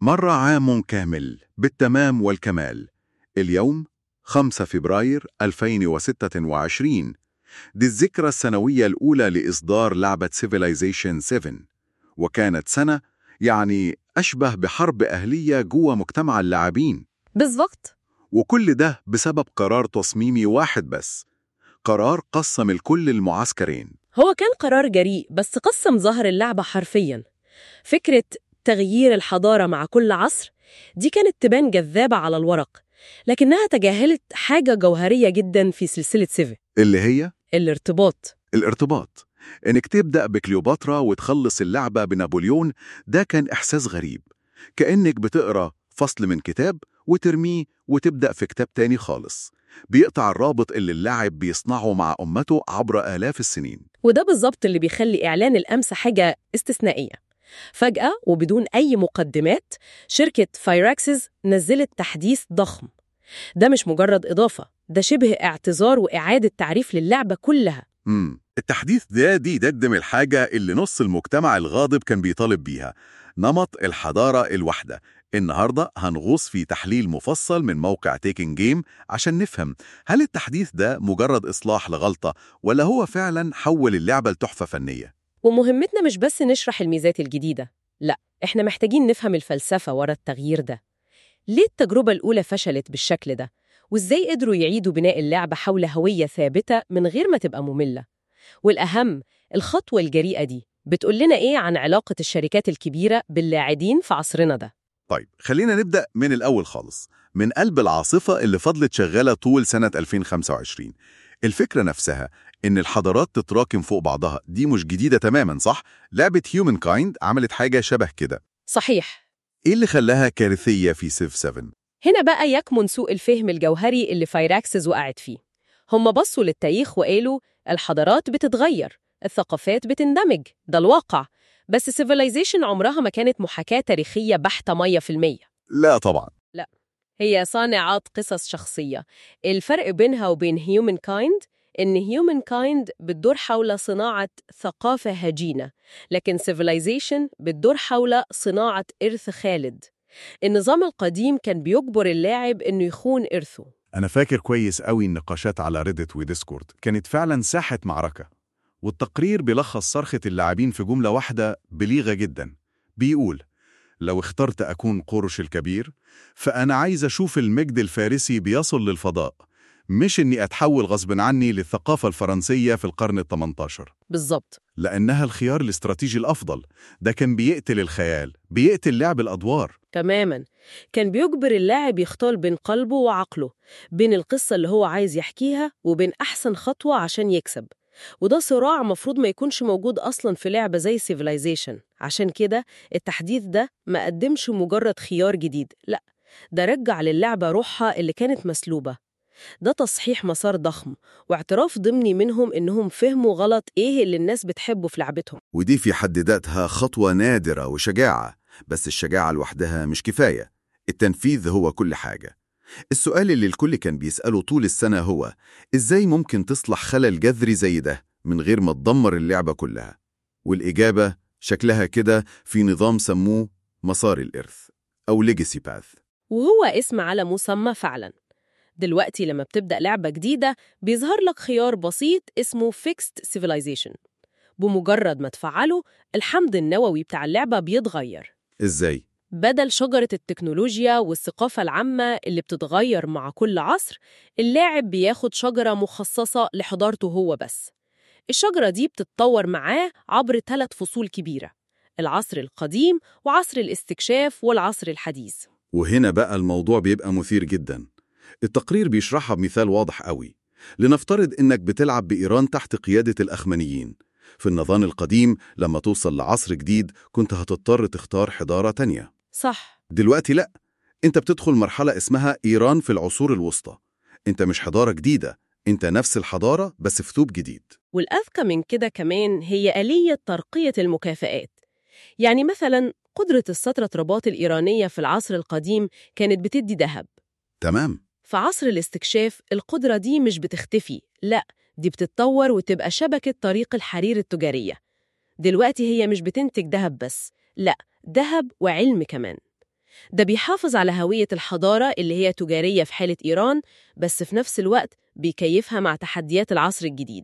مر عام كامل بالتمام والكمال اليوم 5 فبراير 2026 دي الذكرى السنوية الأولى لإصدار لعبة Civilization 7 وكانت سنة يعني أشبه بحرب أهلية جوه مجتمع اللاعبين بالظبط وكل ده بسبب قرار تصميمي واحد بس قرار قسم الكل المعسكرين هو كان قرار جريء بس قسم ظهر اللعبة حرفيا فكرة تغيير الحضارة مع كل عصر دي كانت تبان جذابة على الورق لكنها تجاهلت حاجة جوهرية جدا في سلسلة سيفي اللي هي الارتباط الارتباط إنك تبدأ بكليوباترا وتخلص اللعبة بنابليون ده كان إحساس غريب كأنك بتقرأ فصل من كتاب وترميه وتبدأ في كتاب تاني خالص بيقطع الرابط اللي اللاعب بيصنعه مع أمته عبر آلاف السنين وده بالظبط اللي بيخلي إعلان الأمس حاجة استثنائية فجأة وبدون أي مقدمات شركة فايراكسز نزلت تحديث ضخم ده مش مجرد إضافة ده شبه اعتذار وإعادة تعريف للعبة كلها مم. التحديث ده دي يقدم الحاجة اللي نص المجتمع الغاضب كان بيطالب بيها نمط الحضارة الواحدة النهاردة هنغوص في تحليل مفصل من موقع تيكن جيم عشان نفهم هل التحديث ده مجرد إصلاح لغلطة ولا هو فعلا حول اللعبة لتحفة فنية ومهمتنا مش بس نشرح الميزات الجديدة لا إحنا محتاجين نفهم الفلسفة ورا التغيير ده ليه التجربة الأولى فشلت بالشكل ده؟ وإزاي قدروا يعيدوا بناء اللعبة حول هوية ثابتة من غير ما تبقى مملة؟ والأهم الخطوة الجريئة دي بتقول لنا إيه عن علاقة الشركات الكبيرة باللاعبين في عصرنا ده؟ طيب خلينا نبدأ من الأول خالص من قلب العاصفة اللي فضلت شغالة طول سنة 2025 الفكرة نفسها إن الحضارات تتراكم فوق بعضها دي مش جديدة تماما صح؟ لعبة هيومن كايند عملت حاجة شبه كده صحيح إيه اللي خلاها كارثية في سيف 7؟ هنا بقى يكمن سوء الفهم الجوهري اللي فايراكسز وقعت فيه هم بصوا للتاريخ وقالوا الحضارات بتتغير الثقافات بتندمج ده الواقع بس سيفيلايزيشن عمرها ما كانت محاكاة تاريخية بحتة مية في المية لا طبعا هي صانعات قصص شخصية الفرق بينها وبين هيومن كايند إن هيومن كايند بتدور حول صناعة ثقافة هجينة لكن civilization بتدور حول صناعة إرث خالد النظام القديم كان بيجبر اللاعب إنه يخون إرثه أنا فاكر كويس قوي النقاشات على ريدت وديسكورد كانت فعلا ساحة معركة والتقرير بيلخص صرخة اللاعبين في جملة واحدة بليغة جدا بيقول لو اخترت أكون قرش الكبير فأنا عايز أشوف المجد الفارسي بيصل للفضاء مش إني أتحول غصب عني للثقافة الفرنسية في القرن ال 18 بالظبط لأنها الخيار الاستراتيجي الأفضل ده كان بيقتل الخيال بيقتل لعب الأدوار تماما كان بيجبر اللاعب يختار بين قلبه وعقله بين القصة اللي هو عايز يحكيها وبين أحسن خطوة عشان يكسب وده صراع مفروض ما يكونش موجود أصلا في لعبة زي Civilization عشان كده التحديث ده ما قدمش مجرد خيار جديد لا ده رجع للعبة روحها اللي كانت مسلوبة ده تصحيح مسار ضخم واعتراف ضمني منهم إنهم فهموا غلط إيه اللي الناس بتحبه في لعبتهم ودي في حد ذاتها خطوة نادرة وشجاعة بس الشجاعة لوحدها مش كفاية التنفيذ هو كل حاجة السؤال اللي الكل كان بيسأله طول السنة هو إزاي ممكن تصلح خلل جذري زي ده من غير ما تدمر اللعبة كلها والإجابة شكلها كده في نظام سموه مسار الإرث أو ليجاسي باث وهو اسم على مسمى فعلا دلوقتي لما بتبدأ لعبة جديدة بيظهر لك خيار بسيط اسمه Fixed Civilization بمجرد ما تفعله الحمض النووي بتاع اللعبة بيتغير إزاي؟ بدل شجرة التكنولوجيا والثقافة العامة اللي بتتغير مع كل عصر اللاعب بياخد شجرة مخصصة لحضارته هو بس الشجرة دي بتتطور معاه عبر ثلاث فصول كبيرة العصر القديم وعصر الاستكشاف والعصر الحديث وهنا بقى الموضوع بيبقى مثير جدا التقرير بيشرحها بمثال واضح قوي لنفترض إنك بتلعب بإيران تحت قيادة الأخمنيين في النظام القديم لما توصل لعصر جديد كنت هتضطر تختار حضارة تانية صح دلوقتي لأ أنت بتدخل مرحلة اسمها إيران في العصور الوسطى أنت مش حضارة جديدة أنت نفس الحضارة بس في ثوب جديد والأذكى من كده كمان هي آلية ترقية المكافآت يعني مثلا قدرة السطرة رباط الإيرانية في العصر القديم كانت بتدي ذهب تمام في عصر الاستكشاف القدرة دي مش بتختفي لا دي بتتطور وتبقى شبكة طريق الحرير التجارية دلوقتي هي مش بتنتج ذهب بس لا ذهب وعلم كمان ده بيحافظ على هوية الحضارة اللي هي تجارية في حالة إيران بس في نفس الوقت بيكيفها مع تحديات العصر الجديد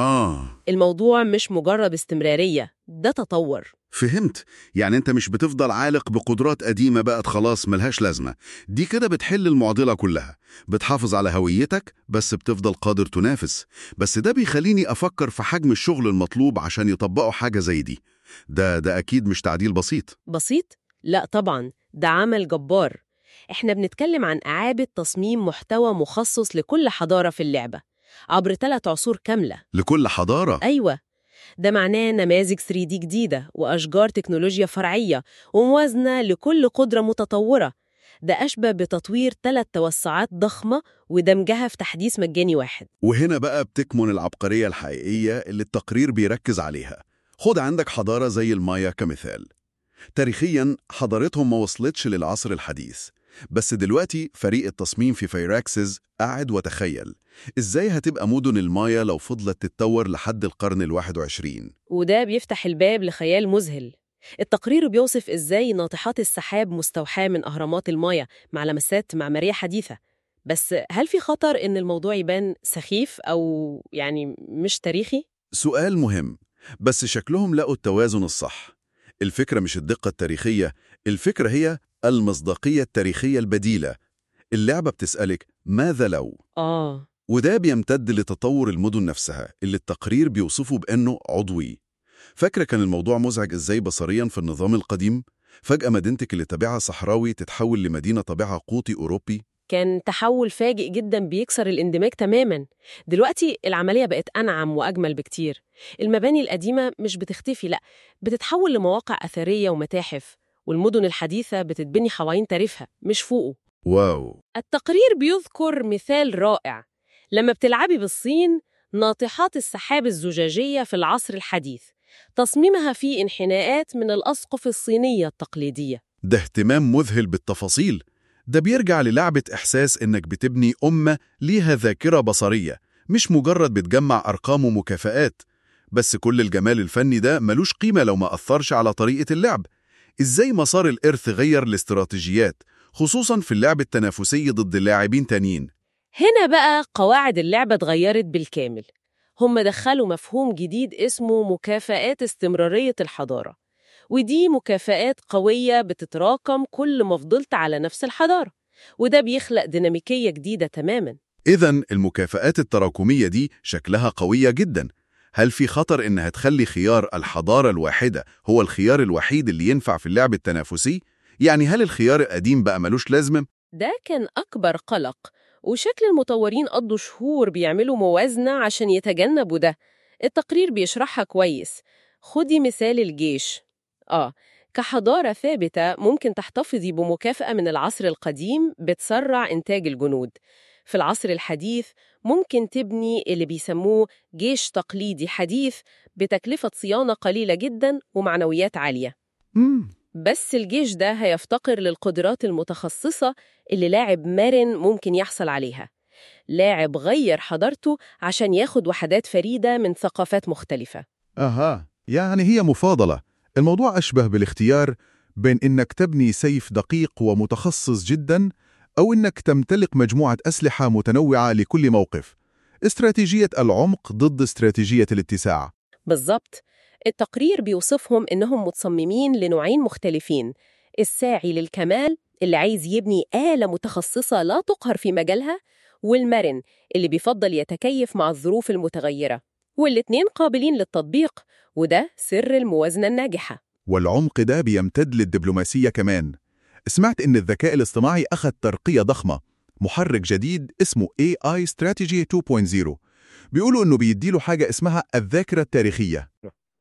آه الموضوع مش مجرد استمرارية ده تطور فهمت يعني انت مش بتفضل عالق بقدرات قديمة بقت خلاص ملهاش لازمة دي كده بتحل المعضلة كلها بتحافظ على هويتك بس بتفضل قادر تنافس بس ده بيخليني أفكر في حجم الشغل المطلوب عشان يطبقوا حاجة زي دي ده ده أكيد مش تعديل بسيط بسيط؟ لا طبعا ده عمل جبار احنا بنتكلم عن إعادة تصميم محتوى مخصص لكل حضارة في اللعبة عبر ثلاث عصور كاملة لكل حضارة أيوة ده معناه نماذج 3D جديدة وأشجار تكنولوجيا فرعية وموازنة لكل قدرة متطورة ده أشبه بتطوير ثلاث توسعات ضخمة ودمجها في تحديث مجاني واحد وهنا بقى بتكمن العبقرية الحقيقية اللي التقرير بيركز عليها خد عندك حضارة زي المايا كمثال تاريخيا حضارتهم ما وصلتش للعصر الحديث بس دلوقتي فريق التصميم في فيراكسز قاعد وتخيل ازاي هتبقى مدن المايا لو فضلت تتطور لحد القرن الواحد وعشرين وده بيفتح الباب لخيال مذهل التقرير بيوصف إزاي ناطحات السحاب مستوحاة من أهرامات المايا مع لمسات معمارية حديثة بس هل في خطر إن الموضوع يبان سخيف أو يعني مش تاريخي؟ سؤال مهم بس شكلهم لقوا التوازن الصح الفكرة مش الدقة التاريخية الفكرة هي المصداقية التاريخية البديلة اللعبة بتسألك ماذا لو؟ آه وده بيمتد لتطور المدن نفسها اللي التقرير بيوصفه بأنه عضوي فاكرة كان الموضوع مزعج إزاي بصريا في النظام القديم؟ فجأة مدينتك اللي طابعها صحراوي تتحول لمدينة طابعها قوطي أوروبي كان تحول فاجئ جدا بيكسر الاندماج تماما دلوقتي العملية بقت أنعم وأجمل بكتير المباني القديمة مش بتختفي لأ بتتحول لمواقع أثرية ومتاحف والمدن الحديثة بتتبني حوالين تاريخها مش فوقه واو التقرير بيذكر مثال رائع لما بتلعبي بالصين ناطحات السحاب الزجاجية في العصر الحديث تصميمها فيه انحناءات من الأسقف الصينية التقليدية ده اهتمام مذهل بالتفاصيل ده بيرجع للعبة إحساس إنك بتبني أمة ليها ذاكرة بصرية مش مجرد بتجمع أرقام ومكافآت بس كل الجمال الفني ده ملوش قيمة لو ما أثرش على طريقة اللعب إزاي مسار الإرث غير الاستراتيجيات خصوصا في اللعب التنافسي ضد لاعبين تانيين هنا بقى قواعد اللعبة اتغيرت بالكامل هم دخلوا مفهوم جديد اسمه مكافآت استمرارية الحضارة ودي مكافآت قوية بتتراكم كل ما فضلت على نفس الحضارة وده بيخلق ديناميكية جديدة تماما إذا المكافآت التراكمية دي شكلها قوية جدا هل في خطر إنها تخلي خيار الحضارة الواحدة هو الخيار الوحيد اللي ينفع في اللعب التنافسي؟ يعني هل الخيار القديم بقى ملوش لازمة؟ ده كان أكبر قلق وشكل المطورين قضوا شهور بيعملوا موازنة عشان يتجنبوا ده التقرير بيشرحها كويس خدي مثال الجيش آه كحضارة ثابتة ممكن تحتفظي بمكافأة من العصر القديم بتسرع إنتاج الجنود في العصر الحديث ممكن تبني اللي بيسموه جيش تقليدي حديث بتكلفة صيانة قليلة جدا ومعنويات عالية مم. بس الجيش ده هيفتقر للقدرات المتخصصة اللي لاعب مرن ممكن يحصل عليها لاعب غير حضارته عشان ياخد وحدات فريدة من ثقافات مختلفة أها يعني هي مفاضلة الموضوع أشبه بالاختيار بين إنك تبني سيف دقيق ومتخصص جدا أو إنك تمتلك مجموعة أسلحة متنوعة لكل موقف استراتيجية العمق ضد استراتيجية الاتساع بالظبط التقرير بيوصفهم إنهم متصممين لنوعين مختلفين الساعي للكمال اللي عايز يبني آلة متخصصة لا تقهر في مجالها والمرن اللي بيفضل يتكيف مع الظروف المتغيرة والاتنين قابلين للتطبيق وده سر الموازنة الناجحة والعمق ده بيمتد للدبلوماسية كمان سمعت إن الذكاء الاصطناعي أخذ ترقية ضخمة محرك جديد اسمه AI Strategy 2.0 بيقولوا إنه بيديله حاجة اسمها الذاكرة التاريخية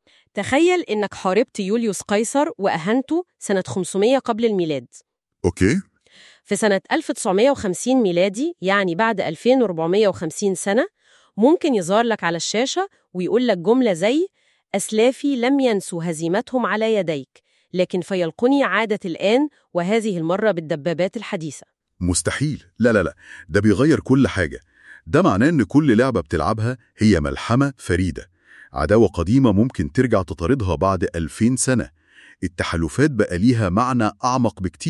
تخيل إنك حاربت يوليوس قيصر وأهنته سنة 500 قبل الميلاد أوكي في سنة 1950 ميلادي يعني بعد 2450 سنة ممكن يظهر لك على الشاشة ويقول لك جملة زي أسلافي لم ينسوا هزيمتهم على يديك لكن فيلقني عادة الآن وهذه المرة بالدبابات الحديثة مستحيل لا لا لا ده بيغير كل حاجة ده معناه إن كل لعبة بتلعبها هي ملحمة فريدة عداوة قديمة ممكن ترجع تطاردها بعد 2000 سنة التحالفات بقى ليها معنى أعمق بكتير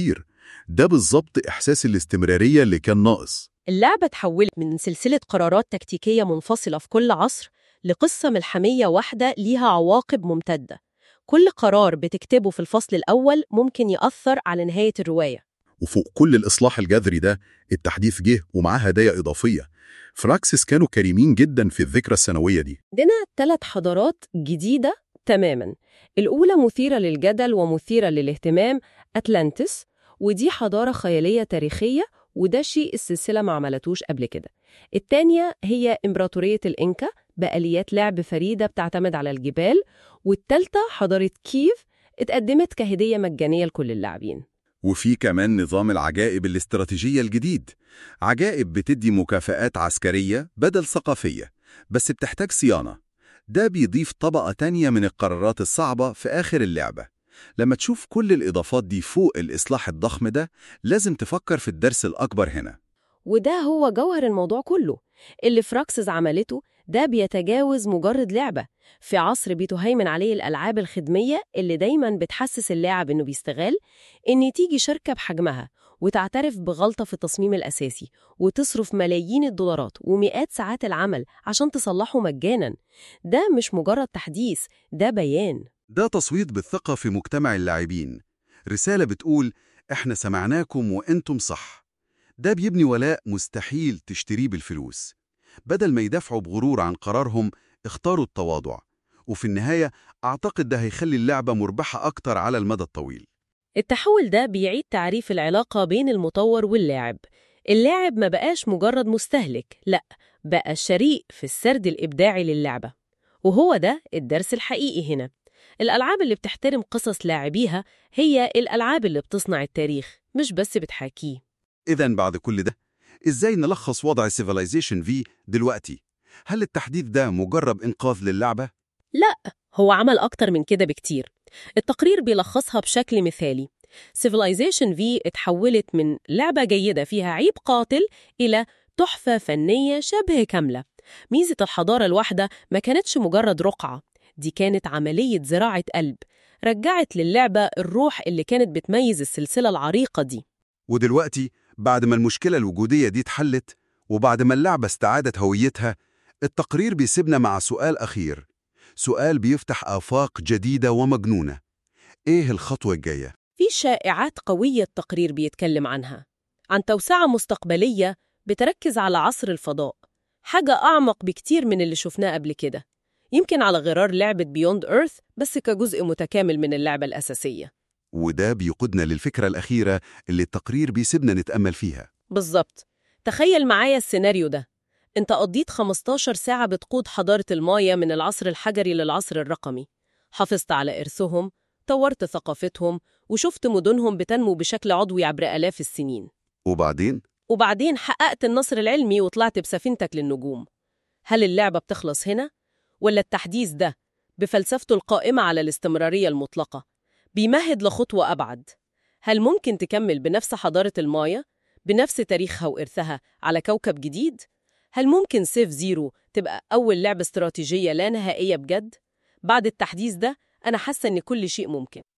ده بالظبط إحساس الاستمرارية اللي كان ناقص اللعبة اتحولت من سلسلة قرارات تكتيكية منفصلة في كل عصر لقصة ملحمية واحدة ليها عواقب ممتدة كل قرار بتكتبه في الفصل الأول ممكن يأثر على نهاية الرواية وفوق كل الإصلاح الجذري ده التحديث جه ومعاه هدايا إضافية فراكسس كانوا كريمين جدا في الذكرى السنوية دي عندنا ثلاث حضارات جديدة تماما الأولى مثيرة للجدل ومثيرة للاهتمام أتلانتس ودي حضارة خيالية تاريخية وده شيء السلسلة ما عملتوش قبل كده التانية هي إمبراطورية الإنكا بآليات لعب فريدة بتعتمد على الجبال والتالتة حضارة كيف اتقدمت كهدية مجانية لكل اللاعبين وفي كمان نظام العجائب الاستراتيجية الجديد عجائب بتدي مكافآت عسكرية بدل ثقافية بس بتحتاج صيانة ده بيضيف طبقة تانية من القرارات الصعبة في آخر اللعبة لما تشوف كل الإضافات دي فوق الإصلاح الضخم ده لازم تفكر في الدرس الأكبر هنا وده هو جوهر الموضوع كله اللي فراكسز عملته ده بيتجاوز مجرد لعبة في عصر بتهيمن عليه الألعاب الخدمية اللي دايما بتحسس اللاعب إنه بيستغل إن تيجي شركة بحجمها وتعترف بغلطة في التصميم الأساسي وتصرف ملايين الدولارات ومئات ساعات العمل عشان تصلحه مجانا ده مش مجرد تحديث ده بيان ده تصويت بالثقة في مجتمع اللاعبين رسالة بتقول إحنا سمعناكم وإنتم صح ده بيبني ولاء مستحيل تشتريه بالفلوس بدل ما يدافعوا بغرور عن قرارهم اختاروا التواضع وفي النهاية أعتقد ده هيخلي اللعبة مربحة أكتر على المدى الطويل التحول ده بيعيد تعريف العلاقة بين المطور واللاعب اللاعب ما بقاش مجرد مستهلك لأ بقى شريك في السرد الإبداعي للعبة وهو ده الدرس الحقيقي هنا الألعاب اللي بتحترم قصص لاعبيها هي الألعاب اللي بتصنع التاريخ مش بس بتحاكيه إذا بعد كل ده إزاي نلخص وضع Civilization V دلوقتي؟ هل التحديث ده مجرد إنقاذ للعبة؟ لا هو عمل أكتر من كده بكتير التقرير بيلخصها بشكل مثالي Civilization V اتحولت من لعبة جيدة فيها عيب قاتل إلى تحفة فنية شبه كاملة ميزة الحضارة الواحدة ما كانتش مجرد رقعة دي كانت عملية زراعة قلب رجعت للعبة الروح اللي كانت بتميز السلسلة العريقة دي ودلوقتي بعد ما المشكلة الوجودية دي اتحلت وبعد ما اللعبة استعادت هويتها التقرير بيسيبنا مع سؤال أخير سؤال بيفتح آفاق جديدة ومجنونة إيه الخطوة الجاية؟ في شائعات قوية التقرير بيتكلم عنها عن توسعة مستقبلية بتركز على عصر الفضاء حاجة أعمق بكتير من اللي شفناه قبل كده يمكن على غرار لعبة بيوند إيرث بس كجزء متكامل من اللعبة الأساسية وده بيقودنا للفكرة الأخيرة اللي التقرير بيسيبنا نتأمل فيها بالظبط تخيل معايا السيناريو ده انت قضيت 15 ساعة بتقود حضارة المايا من العصر الحجري للعصر الرقمي حافظت على إرثهم طورت ثقافتهم وشفت مدنهم بتنمو بشكل عضوي عبر آلاف السنين وبعدين وبعدين حققت النصر العلمي وطلعت بسفينتك للنجوم هل اللعبة بتخلص هنا؟ ولا التحديث ده بفلسفته القائمة على الاستمرارية المطلقة بيمهد لخطوة أبعد هل ممكن تكمل بنفس حضارة المايا؟ بنفس تاريخها وإرثها على كوكب جديد؟ هل ممكن سيف زيرو تبقى أول لعبة استراتيجية لا نهائية بجد؟ بعد التحديث ده أنا حاسة إن كل شيء ممكن